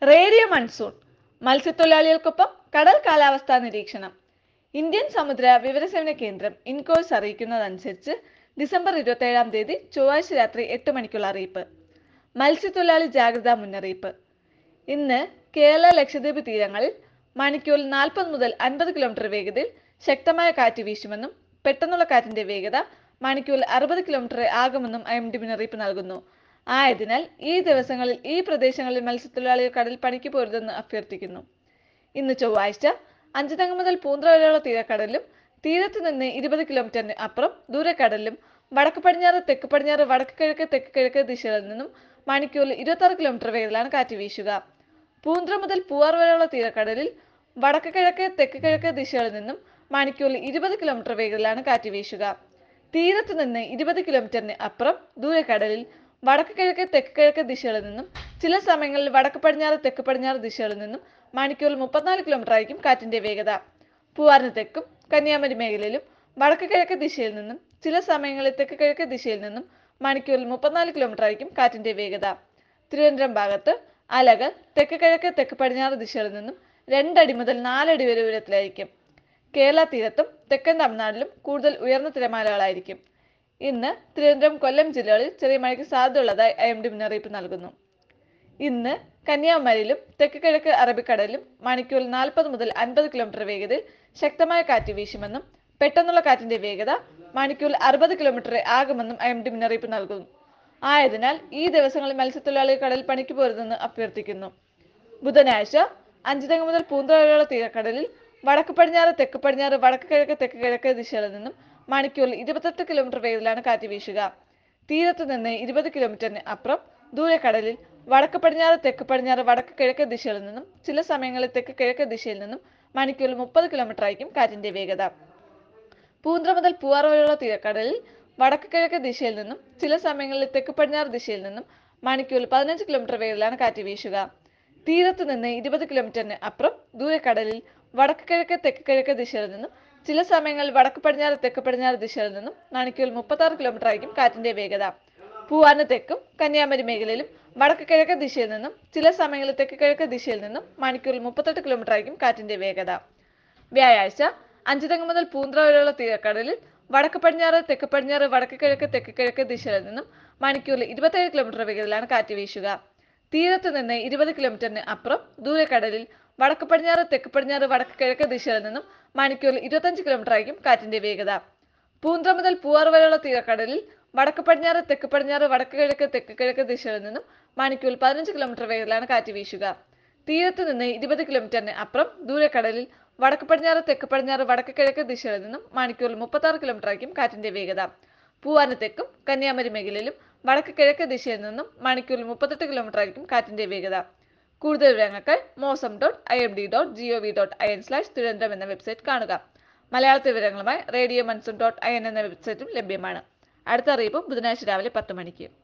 radio monsoon മത്സ്യത്തൊഴിലാളികൾക്കൊപ്പം കടൽ കാലാവസ്ഥാ നിരീക്ഷണം ഇന്ത്യൻ സമുദ്ര വിവരസേവന കേന്ദ്രം ഇൻകോഴ്സ് അറിയിക്കുന്നതനുസരിച്ച് ഡിസംബർ ഇരുപത്തേഴാം തീയതി ചൊവ്വാഴ്ച രാത്രി എട്ട് മണിക്കുള്ള അറിയിപ്പ് മത്സ്യത്തൊഴിലാളി ജാഗ്രതാ മുന്നറിയിപ്പ് ഇന്ന് കേരള ലക്ഷദ്വീപ് തീരങ്ങളിൽ മണിക്കൂറിൽ നാൽപ്പത് മുതൽ അൻപത് കിലോമീറ്റർ വേഗതയിൽ ശക്തമായ കാറ്റ് വീശുമെന്നും പെട്ടെന്നുള്ള കാറ്റിന്റെ വേഗത മണിക്കൂറിൽ അറുപത് കിലോമീറ്റർ ആകുമെന്നും ഐ എം ഡി മുന്നറിയിപ്പ് നൽകുന്നു ആയതിനാൽ ഈ ദിവസങ്ങളിൽ ഈ പ്രദേശങ്ങളിൽ മത്സ്യത്തൊഴിലാളികൾ കടൽ പണിക്ക് പോരുതെന്ന് അഭ്യർത്ഥിക്കുന്നു ഇന്ന് ചൊവ്വാഴ്ച അഞ്ചുതങ്ങ് മുതൽ പൂന്ത്ര വരെയുള്ള തീരക്കടലിലും തീരത്ത് നിന്ന് ഇരുപത് കിലോമീറ്ററിന് അപ്പുറം ദൂരക്കടലിലും വടക്ക് പടിഞ്ഞാറ് തെക്ക് പടിഞ്ഞാറ് വടക്ക് കിഴക്ക് തെക്ക് കിഴക്ക് ദിശകളിൽ നിന്നും മണിക്കൂറിൽ ഇരുപത്തി കിലോമീറ്റർ വേഗത്തിലാണ് കാറ്റ് വീശുക പൂന്ത്ര മുതൽ പൂവാർ വരെയുള്ള തീരക്കടലിൽ വടക്ക് കിഴക്ക് തെക്ക് കിഴക്ക് ദിശകളിൽ നിന്നും മണിക്കൂറിൽ ഇരുപത് കിലോമീറ്റർ വേഗത്തിലാണ് കാറ്റ് വീശുക തീരത്ത് നിന്ന് ഇരുപത് കിലോമീറ്ററിന് അപ്പുറം ദൂരക്കടലിൽ വടക്ക് കിഴക്ക് തെക്ക് കിഴക്ക് ദിശകളിൽ നിന്നും ചില സമയങ്ങളിൽ വടക്ക് പടിഞ്ഞാറ് തെക്ക് പടിഞ്ഞാറ് ദിശകളിൽ നിന്നും മണിക്കൂറിൽ മുപ്പത്തിനാല് കിലോമീറ്റർ ആയിരിക്കും കാറ്റിന്റെ വേഗത പൂവാറിന് തെക്കും കന്യാകുമാരി മേഖലയിലും വടക്ക് കിഴക്ക് ദിശയിൽ നിന്നും ചില സമയങ്ങളിൽ തെക്ക് കിഴക്ക് ദിശയിൽ നിന്നും മണിക്കൂറിൽ മുപ്പത്തിനാല് കിലോമീറ്റർ ആയിരിക്കും കാറ്റിന്റെ വേഗത തിരുവനന്തപുരം ഭാഗത്ത് അലകൾ തെക്ക് കിഴക്ക് തെക്ക് പടിഞ്ഞാറ് ദിശകളിൽ നിന്നും രണ്ടടി മുതൽ നാലടി വരെ ഉയരത്തിലായിരിക്കും കേരള തീരത്തും തെക്കൻ തമിഴ്നാട്ടിലും കൂടുതൽ ഉയർന്ന തിരമാലകളായിരിക്കും ഇന്ന് തിരുവനന്തപുരം കൊല്ലം ജില്ലകളിൽ ചെറിയ മഴയ്ക്ക് സാധ്യതയുള്ളതായി ഐ എം ഡി മുന്നറിയിപ്പ് നൽകുന്നു ഇന്ന് കന്യാകുമാരിയിലും തെക്ക് കിഴക്ക് അറബിക്കടലിലും മണിക്കൂറിൽ നാൽപ്പത് മുതൽ അൻപത് കിലോമീറ്റർ വേഗതയിൽ ശക്തമായ കാറ്റ് വീശുമെന്നും പെട്ടെന്നുള്ള കാറ്റിന്റെ വേഗത മണിക്കൂറിൽ അറുപത് കിലോമീറ്റർ ആകുമെന്നും ഐ എം ഡി മുന്നറിയിപ്പ് നൽകുന്നു ആയതിനാൽ ഈ ദിവസങ്ങളിൽ മത്സ്യത്തൊഴിലാളികൾ കടൽ പണിക്ക് പോരുതെന്ന് അഭ്യർത്ഥിക്കുന്നു ബുധനാഴ്ച അഞ്ചുതെങ്ങ് മുതൽ പൂന്തറ വരെയുള്ള തീരക്കടലിൽ വടക്ക് പടിഞ്ഞാറ് തെക്ക് പടിഞ്ഞാറ് വടക്ക് കിഴക്ക് തെക്ക് കിഴക്ക് ദിശകളിൽ നിന്നും മണിക്കൂറിൽ ഇരുപത്തെട്ട് കിലോമീറ്റർ വേഗത്തിലാണ് കാറ്റ് വീശുക തീരത്ത് നിന്ന് ഇരുപത് കിലോമീറ്ററിന് അപ്പുറം ദൂരക്കടലിൽ വടക്ക് പടിഞ്ഞാറ് തെക്ക് പടിഞ്ഞാറ് വടക്ക് കിഴക്ക് ദിശകളിൽ നിന്നും ചില സമയങ്ങളിൽ തെക്ക് കിഴക്ക് ദിശയിൽ നിന്നും മണിക്കൂറിൽ മുപ്പത് കിലോമീറ്റർ ആയിരിക്കും കാറ്റിന്റെ വേഗത പൂന്ത്ര മുതൽ പൂവാർ വരെയുള്ള തീരക്കടലിൽ വടക്ക് കിഴക്ക് ദിശയിൽ നിന്നും ചില സമയങ്ങളിൽ തെക്ക് പടിഞ്ഞാറ് ദിശയിൽ നിന്നും മണിക്കൂറിൽ പതിനഞ്ച് കിലോമീറ്റർ വേഗത്തിലാണ് കാറ്റ് വീശുക തീരത്ത് നിന്ന് ഇരുപത് കിലോമീറ്ററിന് അപ്പുറം ദൂരക്കടലിൽ വടക്ക് കിഴക്ക് തെക്ക് കിഴക്ക് ദിശയിൽ നിന്നും ചില സമയങ്ങളിൽ വടക്ക് പടിഞ്ഞാറ് തെക്ക് പടിഞ്ഞാറ് ദിശയിൽ നിന്നും മണിക്കൂറിൽ മുപ്പത്തി ആറ് കിലോമീറ്റർ ആയിരിക്കും കാറ്റിന്റെ വേഗത പൂവാറിന് തെക്കും കന്യാകുമാരി മേഖലയിലും വടക്ക് കിഴക്ക് ദിശയിൽ നിന്നും ചില സമയങ്ങളിൽ തെക്ക് കിഴക്ക് ദിശയിൽ നിന്നും മണിക്കൂറിൽ മുപ്പത്തെട്ട് കിലോമീറ്റർ ആയിരിക്കും കാറ്റിന്റെ വേഗത വ്യാഴാഴ്ച അഞ്ചുതെങ്ങ് മുതൽ പൂന്ത്ര വരെയുള്ള തീരക്കടലിൽ വടക്ക് പടിഞ്ഞാറ് തെക്ക് പടിഞ്ഞാറ് വടക്ക് കിഴക്ക് തെക്ക് കിഴക്ക് ദിശയിൽ നിന്നും മണിക്കൂറിൽ ഇരുപത്തേഴ് കിലോമീറ്റർ വേഗത്തിലാണ് കാറ്റ് വീശുക തീരത്ത് നിന്ന് ഇരുപത് കിലോമീറ്ററിന് അപ്പുറം ദൂരക്കടലിൽ വടക്ക് പടിഞ്ഞാറ് തെക്ക് പടിഞ്ഞാറ് വടക്ക് കിഴക്ക് ദിശയിൽ നിന്നും മണിക്കൂറിൽ ഇരുപത്തഞ്ച് കിലോമീറ്റർ ആയിരിക്കും കാറ്റിന്റെ വേഗത പൂന്ത്ര മുതൽ പൂവാർ വരെയുള്ള തീരക്കടലിൽ വടക്ക് പടിഞ്ഞാറ് തെക്ക് പടിഞ്ഞാറ് വടക്ക് കിഴക്ക് തെക്ക് കിഴക്ക് ദിശയിൽ നിന്നും മണിക്കൂറിൽ പതിനഞ്ച് കിലോമീറ്റർ വേഗത്തിലാണ് കാറ്റ് വീശുക തീരത്ത് നിന്ന് ഇരുപത് കിലോമീറ്ററിന് അപ്പുറം ദൂരക്കടലിൽ വടക്ക് പടിഞ്ഞാറ് തെക്ക് പടിഞ്ഞാറ് വടക്ക് കിഴക്ക് ദിശയിൽ നിന്നും മണിക്കൂറിൽ മുപ്പത്തി ആറ് കിലോമീറ്റർ ആയിരിക്കും കാറ്റിന്റെ വേഗത പൂവാറിന് തെക്കും കന്യാകുമാരി മേഖലയിലും വടക്ക് കിഴക്ക് ദിശയിൽ നിന്നും മണിക്കൂറിൽ മുപ്പത്തെട്ട് കിലോമീറ്റർ ആയിരിക്കും കാറ്റിന്റെ വേഗത കൂടുതൽ വിവരങ്ങൾക്ക് mausam dot I M D dot G O V dot I N slash Thiruvananthapuram എന്ന വെബ്സൈറ്റ് കാണുക മലയാളത്തിൽ വിവരങ്ങളുമായി radio monsoon dot I N എന്ന വെബ്സൈറ്റും ലഭ്യമാണ് അടുത്ത അറിയിപ്പ് ബുധനാഴ്ച രാവിലെ പത്ത് മണിക്ക്